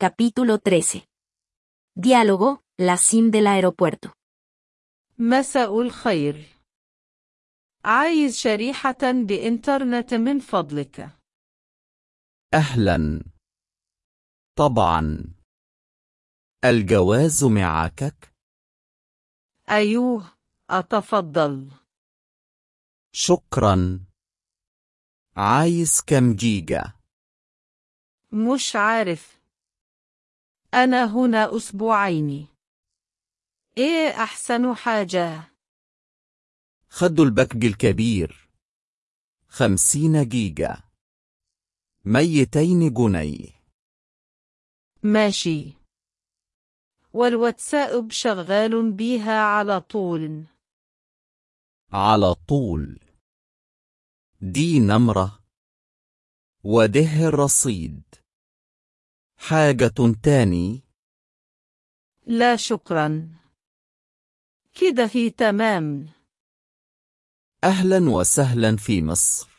Capítulo 13. Diálogo, la SIM del aeropuerto. مساء الخير. عايز شريحة بإنترنت من فضلك. أهلا. طبعا. الجواز معك؟ أيوه، أتفضل. شكرا. عايز كم جيجا؟ مش عارف. أنا هنا أسبوعين. إيه أحسن حاجة؟ خد البكج الكبير. خمسين جيجا. ميتين جنيه. ماشي. والواتساب شغال بيها على طول. على طول. دي نمرة. وده الرصيد. حاجة تاني؟ لا شكرا. كده في تمام. أهلا وسهلا في مصر